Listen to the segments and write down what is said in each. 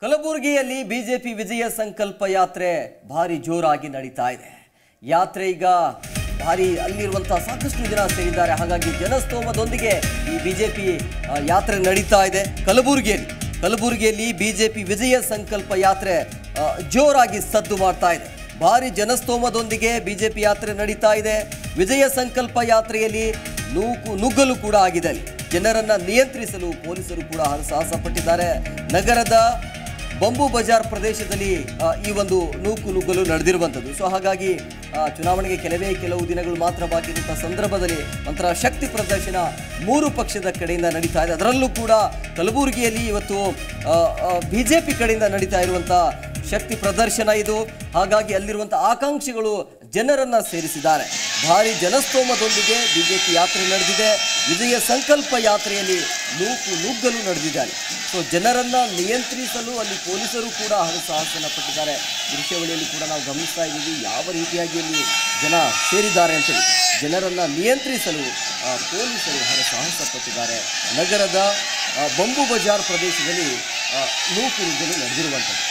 ಕಲಬುರಗಿಯಲ್ಲಿ ಬಿಜೆಪಿ ವಿಜಯ ಸಂಕಲ್ಪ ಯಾತ್ರೆ ಭಾರಿ ಜೋರಾಗಿ ನಡೀತಾ ಇದೆ ಯಾತ್ರೆ ಈಗ ಭಾರಿ ಅಲ್ಲಿರುವಂತಹ ಸಾಕಷ್ಟು ಜನ ಸೇರಿದ್ದಾರೆ ಹಾಗಾಗಿ ಜನಸ್ತೋಮದೊಂದಿಗೆ ಈ ಬಿಜೆಪಿ ಯಾತ್ರೆ ನಡೀತಾ ಇದೆ ಕಲಬುರಗಿಯಲ್ಲಿ ಕಲಬುರಗಿಯಲ್ಲಿ ಬಿಜೆಪಿ ವಿಜಯ ಸಂಕಲ್ಪ ಯಾತ್ರೆ ಆ, ಜೋರಾಗಿ ಸದ್ದು ಮಾಡ್ತಾ ಇದೆ ಭಾರಿ ಜನಸ್ತೋಮದೊಂದಿಗೆ ಬಿಜೆಪಿ ಯಾತ್ರೆ ನಡೀತಾ ಇದೆ ವಿಜಯ ಸಂಕಲ್ಪ ಯಾತ್ರೆಯಲ್ಲಿ ನೂಕು ನುಗ್ಗಲು ಕೂಡ ಆಗಿದೆ ಅಲ್ಲಿ ಜನರನ್ನ ನಿಯಂತ್ರಿಸಲು ಪೊಲೀಸರು ಕೂಡ ಹರಸಾಹಸ ಪಟ್ಟಿದ್ದಾರೆ ನಗರದ ಬಂಬು ಬಜಾರ್ ಪ್ರದೇಶದಲ್ಲಿ ಆ, ಈ ಒಂದು ನೂಕು ನುಗ್ಗಲು ನಡೆದಿರುವಂಥದ್ದು ಸೊ ಹಾಗಾಗಿ ಆ, ಚುನಾವಣೆಗೆ ಕೆಲವೇ ಕೆಲವು ದಿನಗಳು ಮಾತ್ರ ಬಾಕಿ ಇರುವಂತಹ ಸಂದರ್ಭದಲ್ಲಿ ಒಂಥರ ಶಕ್ತಿ ಪ್ರದರ್ಶನ ಮೂರು ಪಕ್ಷದ ಕಡೆಯಿಂದ ನಡೀತಾ ಇದೆ ಅದರಲ್ಲೂ ಕೂಡ ಕಲಬುರಗಿಯಲ್ಲಿ ಇವತ್ತು ಬಿ ಜೆ ಪಿ ಕಡೆಯಿಂದ ನಡೀತಾ ಇರುವಂಥ ಶಕ್ತಿ ಪ್ರದರ್ಶನ ಇದು ಹಾಗಾಗಿ ಅಲ್ಲಿರುವಂಥ ಆಕಾಂಕ್ಷಿಗಳು ಜನರನ್ನ ಸೇರಿಸಿದ್ದಾರೆ ಭಾರಿ ಜನಸ್ತೋಮದೊಂದಿಗೆ ಬಿಜೆಪಿ ಯಾತ್ರೆ ನಡೆದಿದೆ ವಿಜಯ ಸಂಕಲ್ಪ ಯಾತ್ರೆಯಲ್ಲಿ ನೂಕು ನುಗ್ಗಲು ನಡೆದಿದ್ದಾರೆ ಸೊ ಜನರನ್ನ ನಿಯಂತ್ರಿಸಲು ಅಲ್ಲಿ ಪೊಲೀಸರು ಕೂಡ ಹರಸಾಹಸನ ಪಟ್ಟಿದ್ದಾರೆ ದೃಶ್ಯಾವಳಿಯಲ್ಲಿ ಕೂಡ ನಾವು ಗಮನಿಸ್ತಾ ಇದ್ದೀವಿ ಯಾವ ರೀತಿಯಾಗಿ ಅಲ್ಲಿ ಜನ ಸೇರಿದ್ದಾರೆ ಅಂತೇಳಿ ಜನರನ್ನ ನಿಯಂತ್ರಿಸಲು ಆ, ಪೊಲೀಸರು ಹರಸಾಹಸ ಪಟ್ಟಿದ್ದಾರೆ ನಗರದ ಆ, ಬಂಬು ಬಜಾರ್ ಪ್ರದೇಶದಲ್ಲಿ ಆ, ನೂಕು ನುಗ್ಗಲು ನಡೆದಿರುವಂಥದ್ದು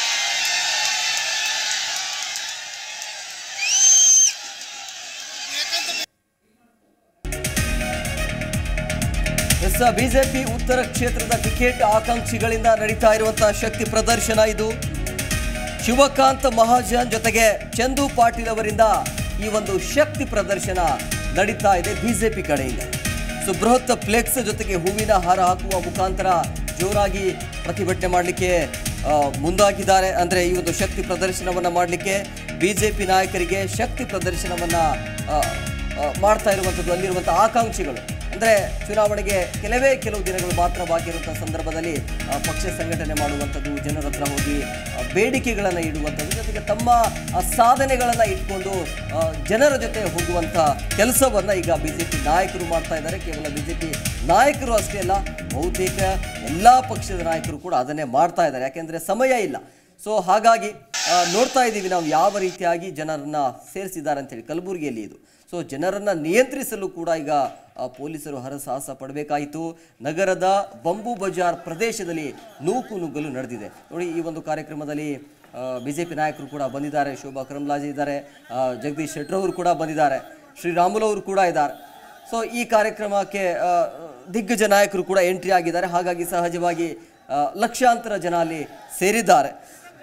ಎಸ್ ಬಿಜೆಪಿ ಉತ್ತರ ಕ್ಷೇತ್ರದ ಟಿಕೆಟ್ ಆಕಾಂಕ್ಷಿಗಳಿಂದ ನಡೀತಾ ಇರುವಂತಹ ಶಕ್ತಿ ಪ್ರದರ್ಶನ ಇದು ಶಿವಕಾಂತ್ ಮಹಾಜನ್ ಜೊತೆಗೆ ಚಂದು ಪಾಟೀಲ್ ಅವರಿಂದ ಈ ಒಂದು ಶಕ್ತಿ ಪ್ರದರ್ಶನ ನಡೀತಾ ಇದೆ ಬಿಜೆಪಿ ಕಡೆಯಿಂದ ಸೊ ಬೃಹತ್ ಫ್ಲೆಕ್ಸ್ ಜೊತೆಗೆ ಹೂವಿನ ಹಾರ ಹಾಕುವ ಮುಖಾಂತರ ಜೋರಾಗಿ ಪ್ರತಿಭಟನೆ ಮಾಡಲಿಕ್ಕೆ ಮುಂದಾಗಿದ್ದಾರೆ ಅಂದರೆ ಈ ಒಂದು ಶಕ್ತಿ ಪ್ರದರ್ಶನವನ್ನು ಮಾಡಲಿಕ್ಕೆ ಬಿಜೆಪಿ ನಾಯಕರಿಗೆ ಶಕ್ತಿ ಪ್ರದರ್ಶನವನ್ನ ಆ, ಆ, ಮಾಡ್ತಾ ಇರುವಂಥದ್ದು ಅಲ್ಲಿರುವಂಥ ಆಕಾಂಕ್ಷಿಗಳು ಅಂದರೆ ಚುನಾವಣೆಗೆ ಕೆಲವೇ ಕೆಲವು ದಿನಗಳು ಮಾತ್ರ ಬಾಕಿ ಇರುವಂಥ ಸಂದರ್ಭದಲ್ಲಿ ಆ, ಪಕ್ಷ ಸಂಘಟನೆ ಮಾಡುವಂಥದ್ದು ಜನರ ಹತ್ರ ಹೋಗಿ ಆ, ಬೇಡಿಕೆಗಳನ್ನು ಇಡುವಂಥದ್ದು ಜೊತೆಗೆ ತಮ್ಮ ಆ, ಸಾಧನೆಗಳನ್ನು ಇಟ್ಕೊಂಡು ಆ, ಜನರ ಜೊತೆ ಹೋಗುವಂಥ ಕೆಲಸವನ್ನು ಈಗ ಬಿ ಜೆ ಪಿ ನಾಯಕರು ಮಾಡ್ತಾ ಇದ್ದಾರೆ ಕೇವಲ ಬಿ ಜೆ ಪಿ ನಾಯಕರು ಅಷ್ಟೇ ಅಲ್ಲ ಬಹುತೇಕ ಎಲ್ಲ ಪಕ್ಷದ ನಾಯಕರು ಕೂಡ ಅದನ್ನೇ ಮಾಡ್ತಾ ಇದ್ದಾರೆ ಯಾಕೆಂದರೆ ಸಮಯ ಇಲ್ಲ ಸೊ ಹಾಗಾಗಿ ಆ, ನೋಡ್ತಾ ಇದ್ದೀವಿ ನಾವು ಯಾವ ರೀತಿಯಾಗಿ ಜನರನ್ನ ಸೇರಿಸಿದ್ದಾರೆ ಅಂತೇಳಿ ಕಲಬುರಗಿಯಲ್ಲಿ ಇದು ಸೊ ಜನರನ್ನ ನಿಯಂತ್ರಿಸಲು ಕೂಡ ಈಗ ಆ, ಪೊಲೀಸರು ಹರಸಾಹಸ ಪಡಬೇಕಾಯಿತು ನಗರದ ಬಂಬು ಬಜಾರ್ ಪ್ರದೇಶದಲ್ಲಿ ನೂಕು ನುಗ್ಗಲು ನಡೆದಿದೆ ನೋಡಿ ಈ ಒಂದು ಕಾರ್ಯಕ್ರಮದಲ್ಲಿ ಬಿ ಜೆ ಪಿ ನಾಯಕರು ಕೂಡ ಬಂದಿದ್ದಾರೆ ಶೋಭಾ ಕರಂಲಾಜೆ ಇದ್ದಾರೆ ಆ, ಜಗದೀಶ್ ಶೆಟ್ಟರ್ ಅವರು ಕೂಡ ಬಂದಿದ್ದಾರೆ ಶ್ರೀರಾಮುಲು ಅವರು ಕೂಡ ಇದ್ದಾರೆ ಸೊ ಈ ಕಾರ್ಯಕ್ರಮಕ್ಕೆ ಆ, ದಿಗ್ಗಜ ನಾಯಕರು ಕೂಡ ಎಂಟ್ರಿ ಆಗಿದ್ದಾರೆ ಹಾಗಾಗಿ ಸಹಜವಾಗಿ ಆ, ಲಕ್ಷಾಂತರ ಜನ ಅಲ್ಲಿ ಸೇರಿದ್ದಾರೆ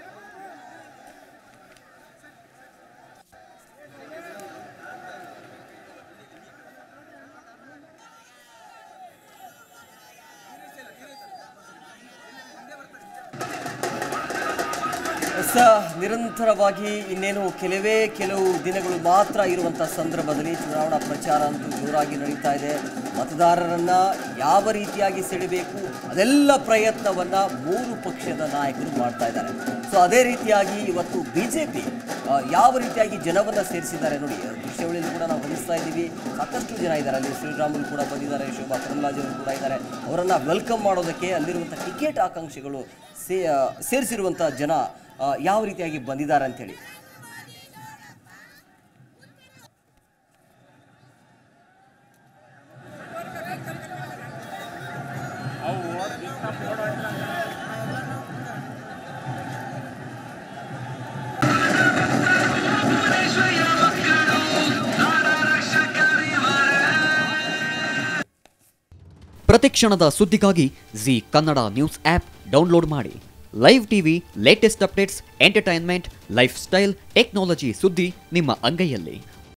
ಸ ನಿರಂತರವಾಗಿ ಇನ್ನೇನು ಕೆಲವೇ ಕೆಲವು ದಿನಗಳು ಮಾತ್ರ ಇರುವಂಥ ಸಂದರ್ಭದಲ್ಲಿ ಚುನಾವಣಾ ಪ್ರಚಾರ ಅಂತೂ ಜೋರಾಗಿ ನಡೀತಾ ಇದೆ ಮತದಾರರನ್ನ ಯಾವ ರೀತಿಯಾಗಿ ಸೆಳೆಬೇಕು ಅದೆಲ್ಲ ಪ್ರಯತ್ನವನ್ನ ಮೂರು ಪಕ್ಷದ ನಾಯಕರು ಮಾಡ್ತಾ ಇದ್ದಾರೆ ಸೊ ಅದೇ ರೀತಿಯಾಗಿ ಇವತ್ತು ಬಿಜೆಪಿ ಯಾವ ರೀತಿಯಾಗಿ ಜನವನ್ನ ಸೇರಿಸಿದ್ದಾರೆ ನೋಡಿ ದೃಶ್ಯಾವಳಿಯಲ್ಲಿ ಕೂಡ ನಾವು ಗಮನಿಸ್ತಾ ಇದ್ದೀವಿ ಸಾಕಷ್ಟು ಜನ ಇದ್ದಾರೆ ಅಲ್ಲಿ ಶ್ರೀರಾಮುಲು ಕೂಡ ಬಂದಿದ್ದಾರೆ ಶೋಭಾ ಕರಂದ್ಲಾಜೆ ಅವರು ಕೂಡ ಇದ್ದಾರೆ ಅವರನ್ನ ವೆಲ್ಕಮ್ ಮಾಡೋದಕ್ಕೆ ಅಲ್ಲಿರುವಂಥ ಟಿಕೆಟ್ ಆಕಾಂಕ್ಷಿಗಳು ಸೇ ಸೇರಿಸಿರುವಂಥ ಜನ ಆ, ಯಾವ ರೀತಿಯಾಗಿ ಬಂದಿದ್ದಾರೆ ಅಂತೇಳಿ ಪ್ರತಿಕ್ಷಣದ ಸುದ್ದಿಗಾಗಿ Zee Kannada news app download ಮಾಡಿ live TV latest updates entertainment lifestyle technology ಸುದ್ದಿ ನಿಮ್ಮ ಅಂಗೈಯಲ್ಲಿ